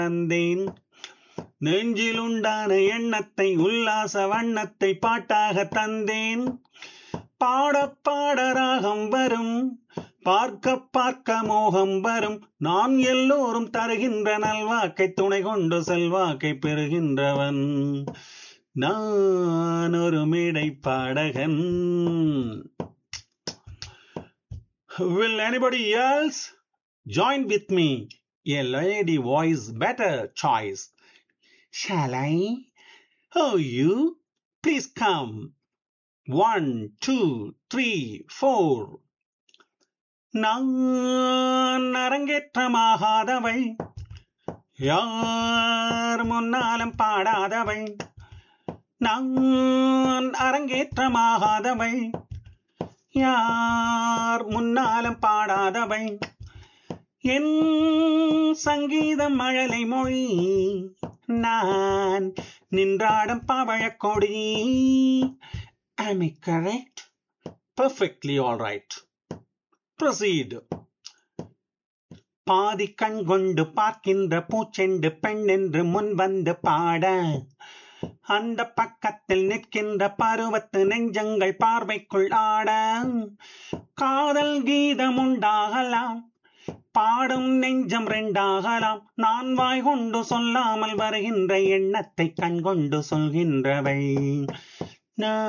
தந்தேன் நெஞ்சிலுண்டான எண்ணத்தை உல்லாச வண்ணத்தை பாட்டாக தந்தேன் பாட பாட ராகம் வரும் பார்க்க பார்க்க மோகம் வரும் நான் எல்லோரும் தருகின்ற நல்வாக்கை துணை கொண்டு செல்வாக்கை பெறுகின்றவன் நான் ஒரு மேடை பாடகன் Will anybody else join with me? A lady voice better choice. Shall I? Oh, you? Please come. One, two, three, four. நான் அரங்கேற்றமாகாதவை யார் முன்னாலும் பாடாதவை நான் அரங்கேற்றமாகாதவை யார் முன்னாலும் பாடாதவை என் சங்கீதம் மழலை மொழி நான் நின்றாடும் பவழக்கொடி Am I correct? Perfectly all right. Proceed. பாதி கண் கொண்டு பார்க்கின்ற பூச்செண்டு பெண் என்று முன் வந்து பாட அந்த பக்கத்தில் நிற்கின்ற பருவத்து நெஞ்சங்கள் பார்வைக்குள் ஆட காதல் கீதம் உண்டாகலாம் பாடும் நெஞ்சம் ரெண்டாகலாம் நான் வாய் கொண்டு சொல்லாமல் வருகின்ற எண்ணத்தை கண் கொண்டு சொல்கின்றவை நான்